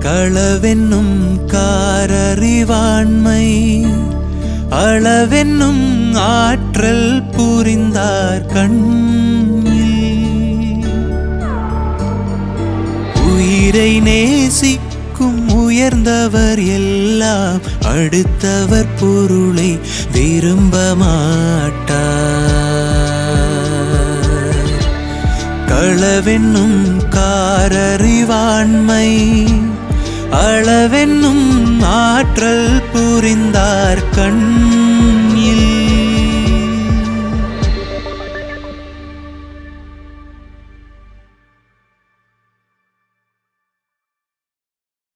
களவென்னும் காரறிவாண்மை அளவென்னும் ஆற்றல் புரிந்தார் கண்ணில் உயிரை நேசிக்கும் உயர்ந்தவர் எல்லாம் அடுத்தவர் பொருளை விரும்ப மாட்டார் களவென்னும் காரறிவாண்மை அளவென்னும் ஆற்றல் புரிந்தார் கண்